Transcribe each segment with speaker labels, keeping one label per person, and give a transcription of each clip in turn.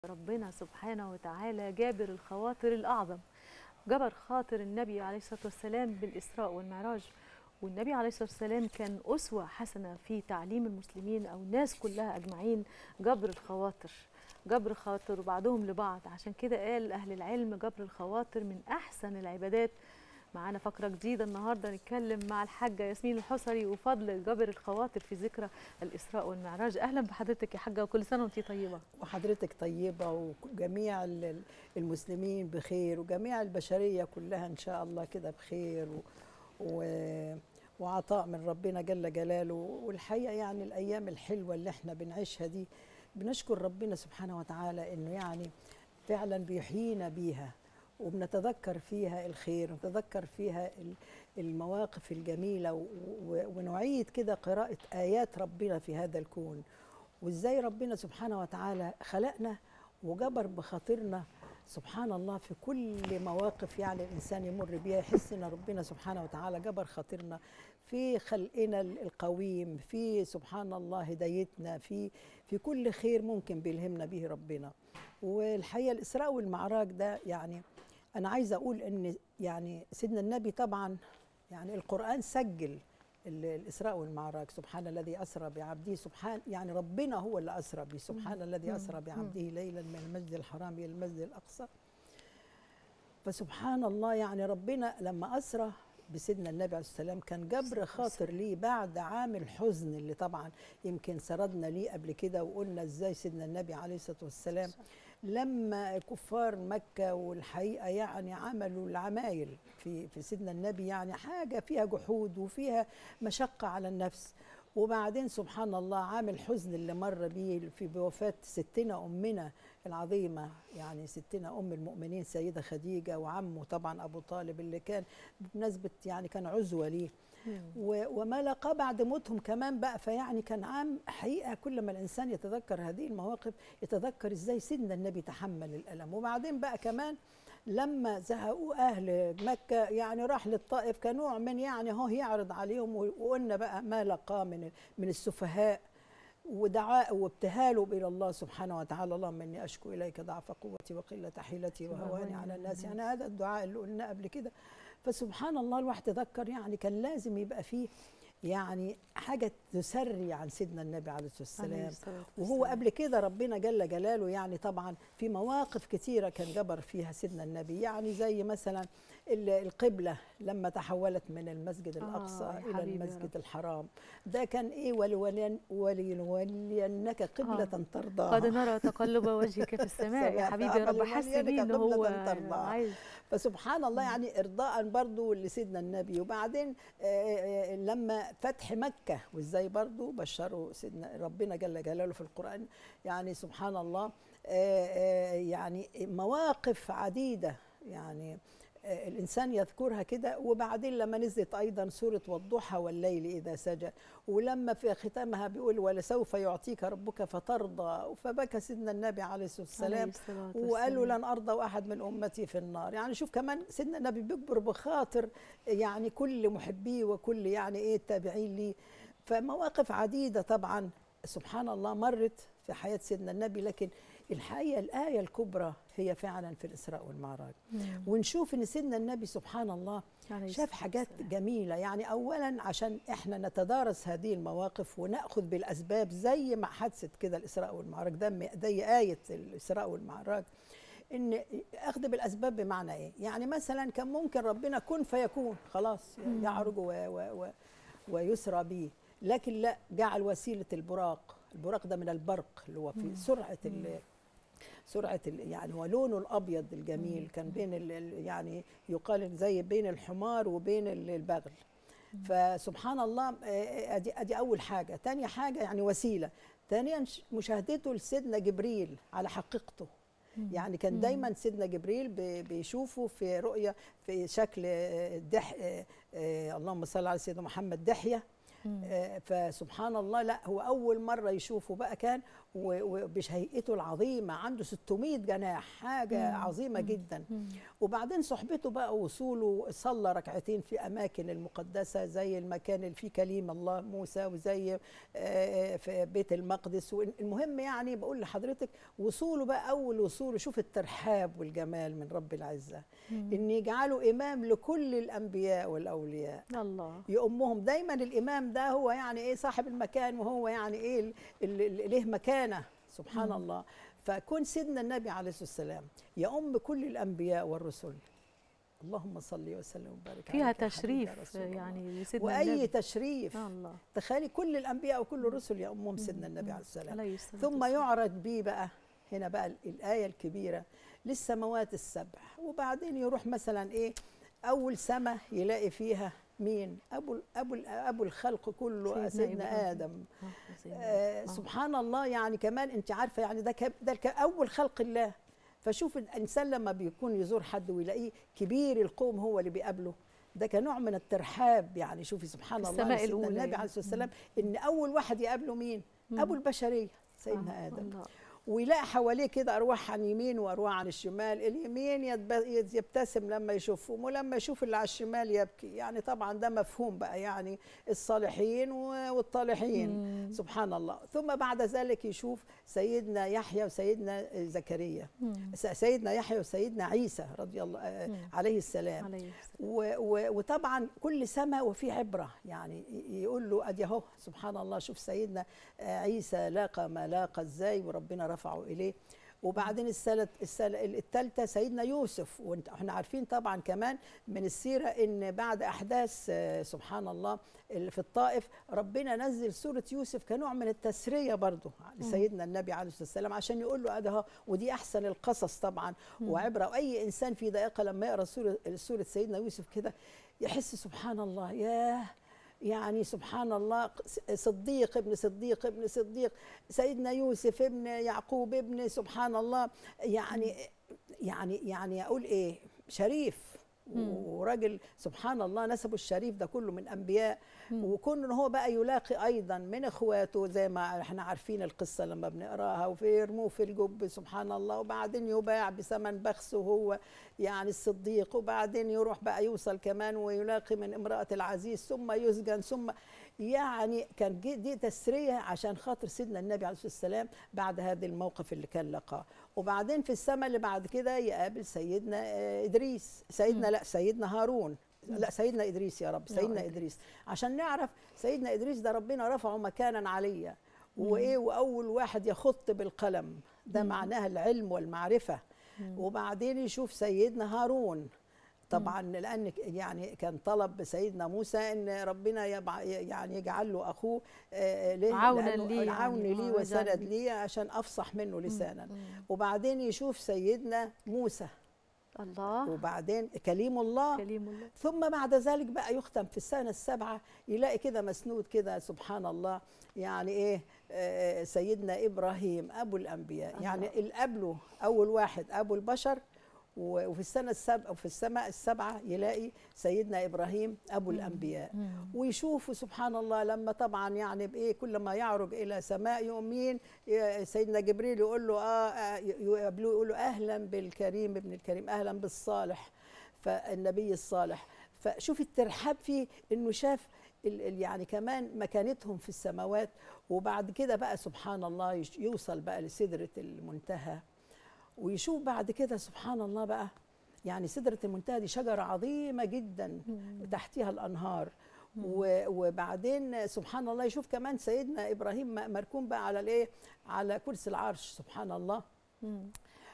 Speaker 1: ربنا سبحانه وتعالى جابر الخواطر الأعظم جبر خاطر النبي عليه الصلاة والسلام بالإسراء والمعراج والنبي عليه الصلاة والسلام كان أسوة حسنة في تعليم المسلمين أو الناس كلها أجمعين جبر الخواطر جبر خاطر بعضهم لبعض عشان كده قال أهل العلم جبر الخواطر من أحسن العبادات معانا فقرة جديدة النهاردة نتكلم مع الحاجة ياسمين الحصري وفضل جبر الخواطر في ذكرى الإسراء والمعراج أهلا بحضرتك يا حاجة وكل سنة وأنت طيبة
Speaker 2: وحضرتك طيبة وجميع ال- المسلمين بخير وجميع البشرية كلها إن شاء الله كده بخير و... و... وعطاء من ربنا جل جلاله والحقيقة يعني الأيام الحلوة اللي احنا بنعيشها دي بنشكر ربنا سبحانه وتعالى إنه يعني فعلا بيحيينا بيها وبنتذكر فيها الخير ونتذكر فيها ال- المواقف الجميلة و- و- ونعيد كده قراءة آيات ربنا في هذا الكون وإزاي ربنا سبحانه وتعالى خلقنا وجبر بخاطرنا سبحان الله في كل مواقف يعني الإنسان يمر بيها يحس إن ربنا سبحانه وتعالى جبر خاطرنا في خلقنا القويم في سبحان الله هدايتنا في في كل خير ممكن بيلهمنا به ربنا والحقيقة الإسراء والمعراج ده يعني أنا عايزة أقول إن يعني سيدنا النبي طبعا يعني القرآن سجل ال- الإسراء والمعراج سبحان الذي أسرى بعبده سبحان يعني ربنا هو اللي أسرى به سبحان الذي أسرى بعبده ليلا من المسجد الحرام إلى المسجد الأقصى فسبحان الله يعني ربنا لما أسرى بسيدنا النبي عليه السلام كان جبر خاطر ليه بعد عام الحزن اللي طبعا يمكن سردنا ليه قبل كده وقلنا ازاي سيدنا النبي عليه الصلاه والسلام لما كفار مكه والحقيقه يعني عملوا العمايل في في سيدنا النبي يعني حاجه فيها جحود وفيها مشقه على النفس وبعدين سبحان الله عام الحزن اللي مر بيه في بوفاه ستنا امنا العظيمه يعني ستنا ام المؤمنين سيده خديجه وعمه طبعا ابو طالب اللي كان بمناسبه يعني كان عزوه ليه و- وما لقى بعد موتهم كمان بقى فيعني كان عام حقيقه كل ما الانسان يتذكر هذه المواقف يتذكر ازاي سيدنا النبي تحمل الالم وبعدين بقى كمان لما زهقوا اهل مكه يعني راح للطائف كنوع من يعني هو يعرض عليهم و- وقلنا بقى ما لقاه من من السفهاء ودعاء وابتهاله الى الله سبحانه وتعالى اللهم اني اشكو اليك ضعف قوتي وقله حيلتي وهواني على الناس يعني هذا الدعاء اللي قلناه قبل كده فسبحان الله الواحد تذكر يعني كان لازم يبقى فيه يعني حاجه تسري عن سيدنا النبي عليه الصلاه
Speaker 1: عليه
Speaker 2: والسلام
Speaker 1: الصلاة
Speaker 2: وهو
Speaker 1: والسلام.
Speaker 2: قبل كده ربنا جل جلاله يعني طبعا في مواقف كتيرة كان جبر فيها سيدنا النبي يعني زي مثلا ال- القبلة لما تحولت من المسجد
Speaker 1: آه،
Speaker 2: الأقصى
Speaker 1: يا
Speaker 2: إلى
Speaker 1: حبيبي يا
Speaker 2: المسجد
Speaker 1: رب.
Speaker 2: الحرام ده كان إيه ولولين- ولنولينك قبلة
Speaker 1: آه.
Speaker 2: ترضاها
Speaker 1: قد نرى تقلب وجهك في السماء يا
Speaker 2: سماء.
Speaker 1: حبيبي يا رب
Speaker 2: فأمل
Speaker 1: حس
Speaker 2: ولينك
Speaker 1: بيه ان هو
Speaker 2: قبلة ترضاها.
Speaker 1: عايز
Speaker 2: فسبحان الله يعني ارضاء برضو لسيدنا النبي وبعدين آه، آه، لما فتح مكه وازاي برضو بشروا سيدنا ربنا جل جلاله في القران يعني سبحان الله آه، آه، يعني مواقف عديده يعني آه، الانسان يذكرها كده وبعدين لما نزلت ايضا سوره والضحى والليل اذا سجى ولما في ختامها بيقول ولسوف يعطيك ربك فترضى فبكى سيدنا النبي عليه الصلاه
Speaker 1: عليه
Speaker 2: والسلام
Speaker 1: الصلاة
Speaker 2: وقال له
Speaker 1: والسلام.
Speaker 2: لن ارضى احد من امتي في النار يعني شوف كمان سيدنا النبي بيكبر بخاطر يعني كل محبيه وكل يعني ايه التابعين ليه فمواقف عديده طبعا سبحان الله مرت في حياه سيدنا النبي لكن الحقيقه الايه الكبرى هي فعلا في الاسراء والمعراج
Speaker 1: مم.
Speaker 2: ونشوف ان سيدنا النبي سبحان الله
Speaker 1: عليه
Speaker 2: شاف
Speaker 1: الصلاة
Speaker 2: حاجات
Speaker 1: والسلام.
Speaker 2: جميلة يعني أولا عشان إحنا نتدارس هذه المواقف ونأخذ بالأسباب زي ما حادثة كده الإسراء والمعراج ده زي آية الإسراء والمعراج إن أخذ بالأسباب بمعنى إيه؟ يعني مثلا كان ممكن ربنا كن فيكون خلاص يعرج و و و ويسرى به لكن لا جعل وسيلة البراق البراق ده من البرق اللي هو في سرعة ال سرعه ال- يعني هو لونه الابيض الجميل كان بين ال- ال- يعني يقال زي بين الحمار وبين ال- البغل فسبحان الله آه، ادي ادي اول حاجه تاني حاجه يعني وسيله ثانيا ش- مشاهدته لسيدنا جبريل على حقيقته يعني كان دايما سيدنا جبريل بي- بيشوفه في رؤيه في شكل آه، دح آه، آه، اللهم صل على سيدنا محمد دحيه آه، فسبحان الله لا هو اول مره يشوفه بقى كان و- وبهيئته العظيمه عنده 600 جناح حاجه
Speaker 1: مم.
Speaker 2: عظيمه
Speaker 1: مم.
Speaker 2: جدا
Speaker 1: مم.
Speaker 2: وبعدين صحبته بقى وصوله صلى ركعتين في اماكن المقدسه زي المكان اللي فيه كليم الله موسى وزي آه، في بيت المقدس المهم يعني بقول لحضرتك وصوله بقى اول وصوله شوف الترحاب والجمال من رب العزه
Speaker 1: مم.
Speaker 2: ان يجعله امام لكل الانبياء والاولياء
Speaker 1: الله
Speaker 2: يأمهم دايما الامام ده هو يعني ايه صاحب المكان وهو يعني ايه اللي له مكانه سبحان
Speaker 1: مم.
Speaker 2: الله فكون سيدنا النبي عليه الصلاه والسلام يؤم كل الانبياء والرسل اللهم صل وسلم وبارك
Speaker 1: فيها
Speaker 2: عليك يا حبيبي يا
Speaker 1: تشريف
Speaker 2: رسول الله.
Speaker 1: يعني لسيدنا
Speaker 2: واي
Speaker 1: النبي
Speaker 2: تشريف
Speaker 1: الله
Speaker 2: تخيلي كل الانبياء وكل الرسل يؤمهم سيدنا النبي عليه السلام
Speaker 1: عليه الصلاة
Speaker 2: ثم
Speaker 1: والسلام.
Speaker 2: يعرج بيه بقى هنا بقى ال- الآية الكبيرة للسماوات السبع وبعدين يروح مثلا إيه أول سماء يلاقي فيها مين أبو ال- أبو ال- أبو الخلق كله
Speaker 1: سيدنا
Speaker 2: سيدنا,
Speaker 1: إبراهيم.
Speaker 2: آدم
Speaker 1: آه، سيدنا
Speaker 2: آه
Speaker 1: آه.
Speaker 2: سبحان الله يعني كمان أنت عارفة يعني ده ك- ده الك- أول خلق الله فشوف الإنسان لما بيكون يزور حد ويلاقيه كبير القوم هو اللي بيقابله ده كنوع من الترحاب يعني شوفي سبحان الله
Speaker 1: السماء
Speaker 2: سيدنا
Speaker 1: الأولى
Speaker 2: النبي
Speaker 1: يعني.
Speaker 2: عليه الصلاة والسلام إن أول واحد يقابله مين
Speaker 1: مم.
Speaker 2: أبو البشرية سيدنا
Speaker 1: آه،
Speaker 2: آدم
Speaker 1: الله.
Speaker 2: ويلاقي حواليه كده ارواح عن يمين وارواح عن الشمال اليمين يتب- يبتسم لما يشوفهم ولما يشوف اللي على الشمال يبكي يعني طبعا ده مفهوم بقى يعني الصالحين و- والطالحين
Speaker 1: مم.
Speaker 2: سبحان الله ثم بعد ذلك يشوف سيدنا يحيى وسيدنا زكريا
Speaker 1: مم.
Speaker 2: س- سيدنا يحيى وسيدنا عيسى رضي الله آه،
Speaker 1: مم.
Speaker 2: عليه السلام
Speaker 1: عليه السلام
Speaker 2: و و وطبعا كل سماء وفي عبره يعني ي- يقول له ادي اهو سبحان الله شوف سيدنا آه، عيسى لاقى ما لاقى ازاي وربنا رفعه اليه وبعدين السنة السنة الثالثة سيدنا يوسف وانت احنا عارفين طبعا كمان من السيرة ان بعد احداث آه، سبحان الله اللي في الطائف ربنا نزل سورة يوسف كنوع من التسرية برضه لسيدنا النبي عليه الصلاة والسلام عشان يقول له ادي اهو ودي احسن القصص طبعا وعبرة واي انسان في ضائقة لما يقرا سورة سورة سيدنا يوسف كده يحس سبحان الله ياه يعني سبحان الله صديق ابن صديق ابن صديق سيدنا يوسف ابن يعقوب ابن سبحان الله يعني يعني يعني اقول ايه شريف وراجل سبحان الله نسبه الشريف ده كله من انبياء وكون ان هو بقى يلاقي ايضا من اخواته زي ما احنا عارفين القصه لما بنقراها ويرموه في الجب سبحان الله وبعدين يباع بثمن بخس وهو يعني الصديق وبعدين يروح بقى يوصل كمان ويلاقي من امراه العزيز ثم يسجن ثم يعني كان جي- دي تسريه عشان خاطر سيدنا النبي عليه الصلاه والسلام بعد هذا الموقف اللي كان لقاه وبعدين في السماء اللي بعد كده يقابل سيدنا آه، ادريس سيدنا لا سيدنا هارون لا سيدنا ادريس يا رب
Speaker 1: يا
Speaker 2: سيدنا
Speaker 1: رب.
Speaker 2: ادريس عشان نعرف سيدنا ادريس ده ربنا رفعه مكانا عليا وايه واول واحد يخط بالقلم ده معناها العلم والمعرفه وبعدين يشوف سيدنا هارون طبعا لان ك- يعني كان طلب سيدنا موسى ان ربنا يبع يعني يجعل له اخوه آه، ليه؟
Speaker 1: عونا
Speaker 2: لأنه
Speaker 1: لي يعني،
Speaker 2: عون لي
Speaker 1: آه،
Speaker 2: وسند
Speaker 1: يجعل-
Speaker 2: لي عشان افصح منه لسانا
Speaker 1: مم.
Speaker 2: وبعدين يشوف سيدنا موسى
Speaker 1: الله
Speaker 2: وبعدين كليم الله
Speaker 1: كليم الله
Speaker 2: ثم بعد ذلك بقى يختم في السنة السابعة يلاقي كده مسنود كده سبحان الله يعني ايه آه، سيدنا ابراهيم ابو الانبياء
Speaker 1: الله.
Speaker 2: يعني اللي قبله اول واحد ابو البشر و- وفي السنة السابعة وفي السماء السبعة يلاقي سيدنا ابراهيم ابو الانبياء
Speaker 1: مم.
Speaker 2: ويشوفوا سبحان الله لما طبعا يعني بايه كل ما يعرج الى سماء يؤمين ي- سيدنا جبريل يقول له اه آه، يقابلوه يقول له اهلا بالكريم ابن الكريم اهلا بالصالح فالنبي الصالح فشوف الترحاب فيه انه شاف ال- ال- يعني كمان مكانتهم في السماوات وبعد كده بقى سبحان الله يش- يوصل بقى لسدرة المنتهى ويشوف بعد كده سبحان الله بقى يعني سدرة المنتهى دي شجرة عظيمة جدا تحتها الأنهار و- وبعدين سبحان الله يشوف كمان سيدنا إبراهيم م- مركون بقى على الإيه على كرسي العرش سبحان الله
Speaker 1: مم.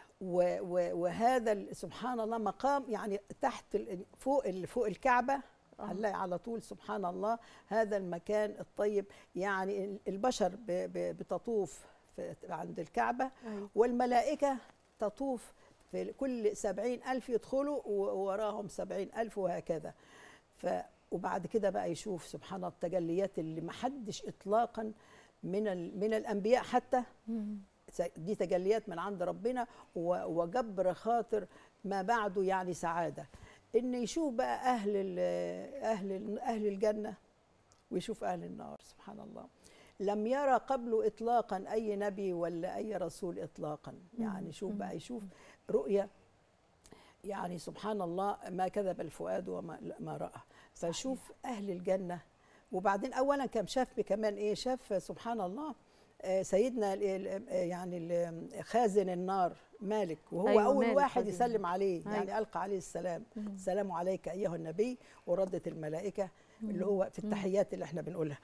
Speaker 2: و- و- وهذا ال- سبحان الله مقام يعني تحت ال- فوق ال- فوق الكعبه
Speaker 1: آه.
Speaker 2: هنلاقي على طول سبحان الله هذا المكان الطيب يعني ال- البشر ب- ب- بتطوف في عند الكعبه
Speaker 1: أيوة.
Speaker 2: والملائكه تطوف في كل سبعين ألف يدخلوا ووراهم سبعين ألف وهكذا ف وبعد كده بقى يشوف سبحان الله التجليات اللي محدش إطلاقا من ال- من الأنبياء حتى
Speaker 1: مم.
Speaker 2: دي تجليات من عند ربنا و- وجبر خاطر ما بعده يعني سعاده ان يشوف بقى اهل ال اهل ال اهل الجنه ويشوف اهل النار سبحان الله لم يرى قبله اطلاقا اي نبي ولا اي رسول اطلاقا يعني شوف بقى يشوف رؤيه يعني سبحان الله ما كذب الفؤاد وما ما راى فشوف اهل الجنه وبعدين اولا كان شاف كمان ايه شاف سبحان الله آه، سيدنا ال- ال- آه، يعني ال- خازن النار مالك وهو
Speaker 1: أيوة،
Speaker 2: أيوة اول
Speaker 1: مالك
Speaker 2: واحد
Speaker 1: خازن
Speaker 2: يسلم عليه
Speaker 1: أيوة.
Speaker 2: يعني القى عليه السلام
Speaker 1: مم.
Speaker 2: السلام عليك ايها النبي وردت الملائكه اللي هو في التحيات اللي احنا بنقولها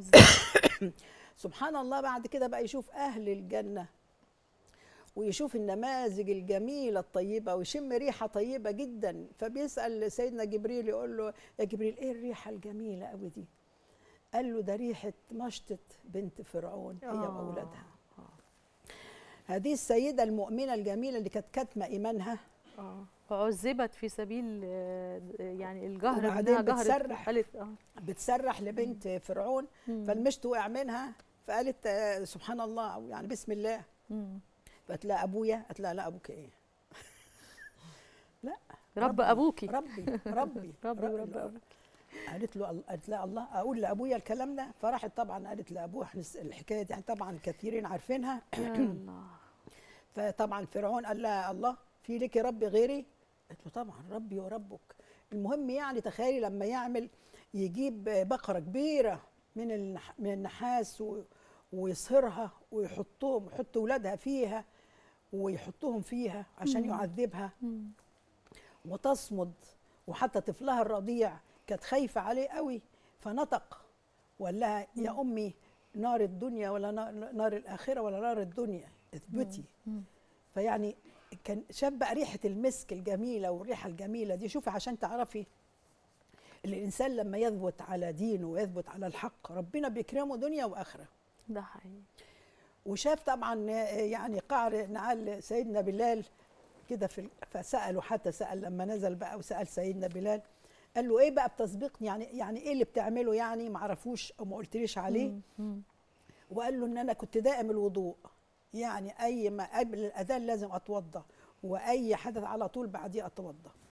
Speaker 2: سبحان الله بعد كده بقى يشوف اهل الجنه ويشوف النماذج الجميله الطيبه ويشم ريحه طيبه جدا فبيسال سيدنا جبريل يقول له يا جبريل ايه الريحه الجميله قوي دي قال له ده ريحه مشطه بنت فرعون هي
Speaker 1: آه.
Speaker 2: واولادها هذه السيده المؤمنه الجميله اللي كانت كاتمه ايمانها
Speaker 1: اه وعذبت في سبيل آه، يعني الجهر
Speaker 2: وبعدين
Speaker 1: بانها جهرت
Speaker 2: بتسرح.
Speaker 1: قالت اه
Speaker 2: بتسرح لبنت فرعون
Speaker 1: مم.
Speaker 2: فالمشط وقع منها فقالت آه، سبحان الله أو يعني بسم الله
Speaker 1: مم.
Speaker 2: فقالت لها ابويا قالت لها لا ابوك ايه
Speaker 1: رب
Speaker 2: ربي.
Speaker 1: ابوكي
Speaker 2: ربي ربي
Speaker 1: ربي ورب ابوك
Speaker 2: قالت له قالت لها الله اقول لابويا الكلام ده فراحت طبعا قالت لابوها إحنا الحكايه دي يعني طبعا كثيرين عارفينها
Speaker 1: يا الله
Speaker 2: فطبعا فرعون قال لها الله في لك رب غيري قالت له طبعا ربي وربك المهم يعني تخيلي لما يعمل يجيب بقره كبيره من النح- من النحاس و- ويصهرها ويحطهم يحط اولادها فيها ويحطهم فيها عشان
Speaker 1: مم.
Speaker 2: يعذبها
Speaker 1: مم.
Speaker 2: وتصمد وحتى طفلها الرضيع كانت خايفة عليه قوي فنطق وقال لها يا أمي نار الدنيا ولا نار, نار الآخرة ولا نار الدنيا اثبتي
Speaker 1: مم.
Speaker 2: فيعني كان شاف بقى ريحة المسك الجميلة والريحة الجميلة دي شوفي عشان تعرفي الإنسان لما يثبت على دينه ويثبت على الحق ربنا بيكرمه دنيا وآخرة
Speaker 1: ده حقيقي
Speaker 2: وشاف طبعا يعني قعر نعال سيدنا بلال كده في ال- فسأله حتى سأل لما نزل بقى وسأل سيدنا بلال قال له ايه بقى بتسبيقني يعني يعني ايه اللي بتعمله يعني ما عرفوش او ما قلتليش عليه
Speaker 1: مم. مم.
Speaker 2: وقال له ان انا كنت دائم الوضوء يعني اي ما قبل الاذان لازم اتوضا واي حدث على طول بعديه اتوضا